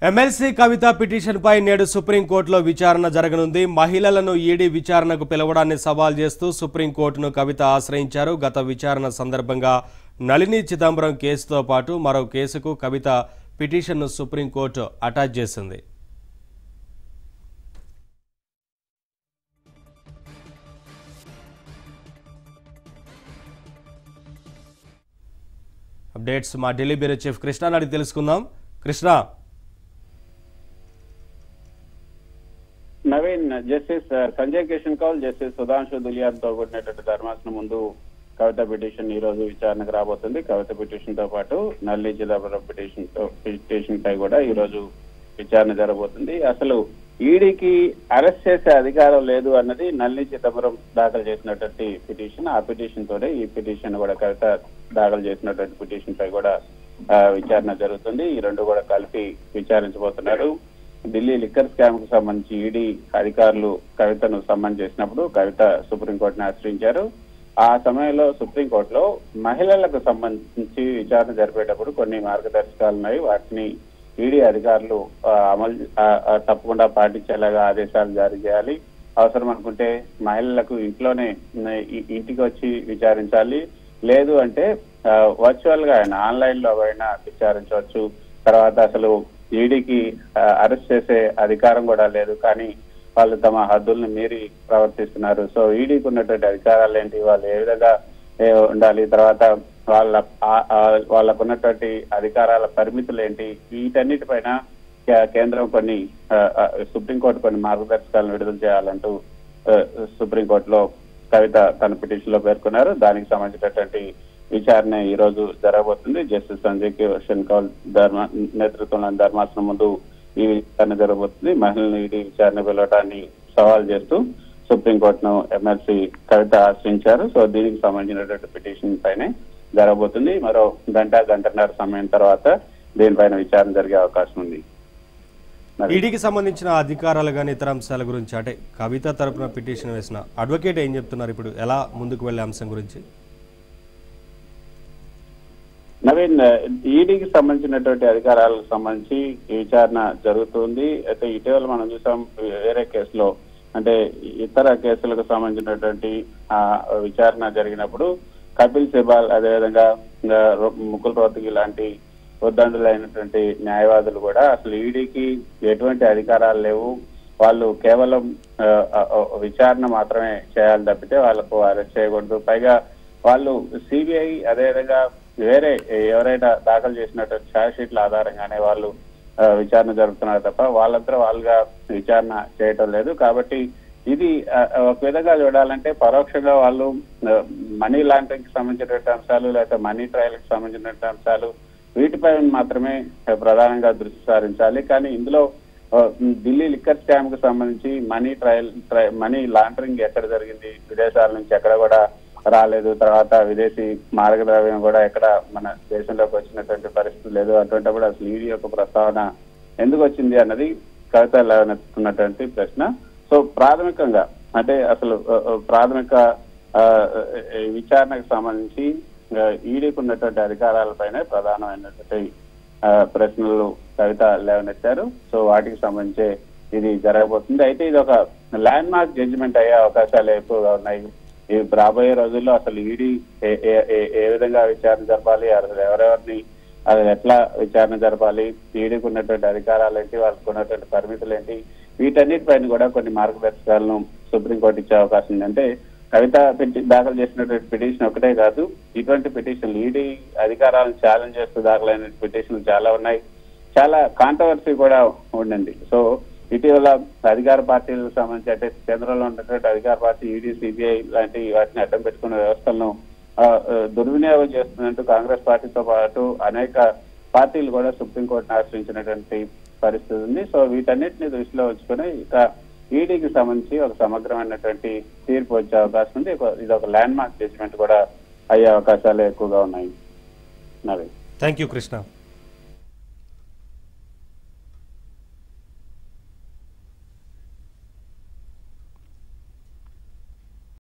MLC కవిత పిటిషన్పై నేడు సుప్రీంకోర్టులో విచారణ జరగనుంది మహిళలను ఈడీ విచారణకు పిలవడాన్ని సవాల్ చేస్తూ సుప్రీంకోర్టును కవిత ఆశ్రయించారు గత విచారణ సందర్భంగా నళిని చిదంబరం కేసుతో పాటు మరో కేసుకు కవిత పిటిషన్ను సుప్రీంకోర్టు అటాచ్ చేసింది అప్డేట్స్ మా ఢిల్లీ బ్యూరో చీఫ్ కృష్ణ అడిగి తెలుసుకుందాం కృష్ణ నవీన్ జస్టిస్ సంజయ్ కిషన్ కౌల్ జస్టిస్ సుధాంశు దులియాద్ తో కూడినటువంటి ధర్మాసనం ముందు కవిత పిటిషన్ ఈ రోజు విచారణకు రాబోతుంది కవిత పిటిషన్ తో పాటు నల్లి చిదంబరం పిటిషన్ తో పిటిషన్ పై కూడా ఈ రోజు విచారణ జరగబోతుంది అసలు ఈడీకి అరెస్ట్ చేసే అధికారం లేదు అన్నది నల్లి చిదంబరం దాఖలు చేసినటువంటి పిటిషన్ ఆ పిటిషన్ తోనే ఈ పిటిషన్ కూడా కవిత దాఖలు చేసినటువంటి పిటిషన్ పై కూడా ఆ, విచారణ జరుగుతుంది ఈ రెండు కూడా కలిపి విచారించబోతున్నారు ఢిల్లీ లిక్కర్ స్కామ్ కు సంబంధించి ఈడీ అధికారులు కవితను సమ్మన్ చేసినప్పుడు కవిత సుప్రీంకోర్టుని ఆశ్రయించారు ఆ సమయంలో సుప్రీంకోర్టులో మహిళలకు సంబంధించి విచారణ జరిపేటప్పుడు కొన్ని మార్గదర్శకాలు ఉన్నాయి వాటిని ఈడీ అధికారులు ఆ, అమలు ఆ, ఆ, తప్పకుండా పాటించేలాగా ఆదేశాలు జారీ చేయాలి అవసరం అనుకుంటే మహిళలకు ఇంట్లోనే ఉమ్, ఇ- ఇంటికి వచ్చి విచారించాలి లేదు అంటే వర్చువల్ గా అయినా ఆన్లైన్ లో అయినా విచారించవచ్చు తర్వాత అసలు ఈడీకి అరెస్ట్ చేసే అధికారం కూడా లేదు కానీ వాళ్ళు తమ హద్దుల్ని మీరి ప్రవర్తిస్తున్నారు సో ఈడీకి ఉన్నటువంటి అధికారాలు ఏంటి వాళ్ళు ఏ విధంగా ఏ, ఉండాలి తర్వాత వాళ్ళ ఆ- ఆ వాళ్ళకు ఉన్నటువంటి అధికారాల పరిమితులు ఏంటి వీటన్నిటిపైన కే- కేంద్రం కొన్ని ఆ, ఆ, సుప్రీంకోర్టు కొన్ని మార్గదర్శకాలను విడుదల చేయాలంటూ ఆ, సుప్రీంకోర్టులో కవిత తన పిటిషన్ లో పేర్కొన్నారు దానికి సంబంధించినటువంటి విచారణ ఈ రోజు జరగబోతుంది జస్టిస్ సంజయ్ కిషన్ కౌల్ ధర్మ నేతృత్వంలోని ధర్మాసనం ముందు ఈ విచారణ జరగబోతుంది మహిళలను ఈడీ విచారణ పిలవటాన్ని సవాల్ చేస్తూ సుప్రీంకోర్టును ఎమ్మెల్సీ కవిత ఆశ్రయించారు సో దీనికి సంబంధించినటువంటి పిటిషన్ పైనే జరగబోతుంది మరో గంట గంటన్నర సమయం తర్వాత దీనిపైన విచారణ జరిగే అవకాశం ఉంది మరి- ఈడీకి సంబంధించిన అధికారాలు కానీ ఇతర అంశాల గురించి అంటే కవిత తరపున పిటిషన్ వేసిన అడ్వకేట్ ఏం చెప్తున్నారు ఇప్పుడు ఎలా ముందుకు వెళ్ళే అంశం గురించి నవీన్ ఈడీకి సంబంధించినటువంటి అధికారాలకు సంబంధించి ఈ విచారణ జరుగుతుంది అయితే ఇటీవల మనం చూసాం వేరే కేసులో అంటే ఇతర కేసులకు సంబంధించినటువంటి ఆ విచారణ జరిగినప్పుడు కపిల్ సిబాల్ అదేవిధంగా ఆ, ముకుల్ రోహత్గి లాంటి ఉద్దండులైనటువంటి న్యాయవాదులు కూడా అసలు ఈడీకి ఎటువంటి అధికారాలు లేవు వాళ్ళు కేవలం ఆ, ఆ, ఆ, విచారణ మాత్రమే చేయాలి తప్పితే వాళ్ళకు అరెస్ట్ చేయకూడదు పైగా వాళ్ళు సిబిఐ అదేవిధంగా వేరే ఎవరైనా దాఖలు చేసినటువంటి ఛార్జ్ షీట్ల ఆధారంగానే వాళ్ళు ఆ, విచారణ జరుపుతున్నారు తప్ప వాళ్ళంతా వాళ్ళుగా విచారణ చేయటం లేదు కాబట్టి ఇది ఆ, ఒక విధంగా చూడాలంటే పరోక్షంగా వాళ్ళు మనీ లాండరింగ్ కి సంబంధించినటువంటి అంశాలు లేకపోతే మనీ ట్రయల్ కి సంబంధించినటువంటి అంశాలు వీటిపై మాత్రమే ప్రధానంగా దృష్టి సారించాలి కానీ ఇందులో ఆ, ఢిల్లీ లిక్కర్ స్కామ్ కు సంబంధించి మనీ ట్రయల్ ట్రై- మనీ లాండరింగ్ ఎక్కడ జరిగింది విదేశాల నుంచి ఎక్కడ కూడా రాలేదు తర్వాత విదేశీ మార్గద్రవ్యం కూడా ఎక్కడ మన దేశంలోకి వచ్చినటువంటి పరిస్థితి లేదు అటువంటిప్పుడు అసలు ఈడీ యొక్క ప్రస్తావన ఎందుకు వచ్చింది అన్నది కవిత లేవనెత్తున్నటువంటి ప్రశ్న సో ప్రాథమికంగా అంటే అసలు ఆ, ఆ, ప్రాథమిక ఆ, ఆ, విచారణకు సంబంధించి ఈడీకి ఉన్నటువంటి అధికారాలపైనే ప్రధానమైనటువంటి ఆ, ప్రశ్నలు కవిత లేవనెత్తారు సో వాటికి సంబంధించి ఇది జరగబోతుంది అయితే ఇది ఒక ల్యాండ్ మార్క్ జడ్జిమెంట్ అయ్యే అవకాశాలు ఎక్కువగా ఉన్నాయి ఈ రాబోయే రోజుల్లో అసలు ఈడీ ఏ- ఏ- ఏ- ఏ విధంగా విచారణ జరపాలి అసలు ఎవరెవరిని అది ఎట్లా విచారణ జరపాలి ఈడీకి ఉన్నటువంటి అధికారాలు ఏంటి వాళ్ళకు ఉన్నటువంటి పరిమితులు ఏంటి వీటన్నిటిపైన కూడా కొన్ని మార్గదర్శకాలను సుప్రీంకోర్టు ఇచ్చే అవకాశం ఉంది అంటే కవిత పెట్టి దాఖలు చేసినటువంటి పిటిషన్ ఒకటే కాదు ఇటువంటి పిటిషన్లు ఈడీ అధికారాలను ఛాలెంజ్ చేస్తూ దాఖలైన పిటిషన్లు చాలా ఉన్నాయి చాలా కాంట్రవర్సీ కూడా ఉండింది సో ఇటీవల అధికార పార్టీలకు సంబంధించి అంటే కేంద్రంలో ఉన్నటువంటి అధికార పార్టీ ఈడీ సిబిఐ లాంటి వాటిని అడ్డం పెట్టుకున్న వ్యవస్థలను ఆ, ఆ, దుర్వినియోగం చేస్తున్నట్టు కాంగ్రెస్ పార్టీతో పాటు అనేక పార్టీలు కూడా సుప్రీంకోర్టును ఆశ్రయించినటువంటి పరిస్థితి ఉంది సో వీటన్నిటిని దృష్టిలో ఉంచుకొని ఇక ఈడీకి సంబంధించి ఒక సమగ్రమైనటువంటి తీర్పు వచ్చే అవకాశం ఉంది ఒక- ఇది ఒక ల్యాండ్ మార్క్ జడ్జిమెంట్ కూడా అయ్యే అవకాశాలు ఎక్కువగా ఉన్నాయి నవీన్ థ్యాంక్ యూ కృష్ణ